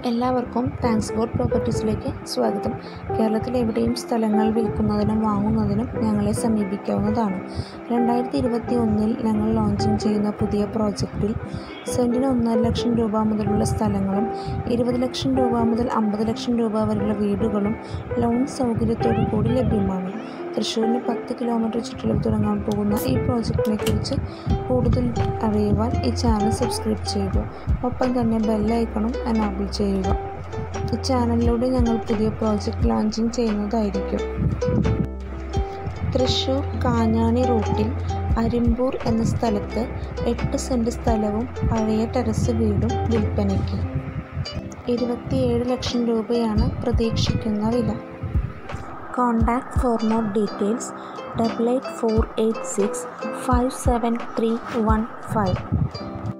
എല്ലാവർക്കും thanks God പ്രോപ്പർട്ടീസിലേക്ക് സ്വാഗതം കേരളത്തിൽ എവിടെയും സ്ഥലങ്ങൾ വിൽക്കുന്നതിനും വാങ്ങുന്നതിനും ഞങ്ങളെ സമീപിക്കാവുന്നതാണ് രണ്ടായിരത്തി ഇരുപത്തി ഒന്നിൽ ഞങ്ങൾ ലോഞ്ചിങ് ചെയ്യുന്ന പുതിയ പ്രോജക്റ്റിൽ സെൻറ്റിന് ഒന്നര ലക്ഷം രൂപ മുതലുള്ള സ്ഥലങ്ങളും ഇരുപത് ലക്ഷം രൂപ മുതൽ അമ്പത് ലക്ഷം രൂപ വരെയുള്ള വീടുകളും ലോൺ സൗകര്യത്തോടു കൂടി ലഭ്യമാണ് തൃശ്ശൂരിന് പത്ത് കിലോമീറ്റർ ചുറ്റളവ് തുടങ്ങാൻ പോകുന്ന ഈ പ്രോജക്റ്റിനെ കുറിച്ച് കൂടുതൽ അറിയുവാൻ ഈ ചാനൽ സബ്സ്ക്രൈബ് ചെയ്യുക ഒപ്പം തന്നെ ബെല്ലൈക്കണും എനാബിൾ ചെയ്യുക ഈ ചാനലിലൂടെ ഞങ്ങൾ പുതിയ പ്രോജക്റ്റ് ലോഞ്ചിങ് ചെയ്യുന്നതായിരിക്കും തൃശ്ശൂർ കാഞ്ഞാണി റൂട്ടിൽ അരിമ്പൂർ എന്ന സ്ഥലത്ത് എട്ട് സെൻറ്റ് സ്ഥലവും പഴയ ടെറസ് വീടും വിൽപ്പനയ്ക്ക് ഇരുപത്തിയേഴ് ലക്ഷം രൂപയാണ് പ്രതീക്ഷിക്കുന്ന വില contact for more details double eight four eight six five seven three one five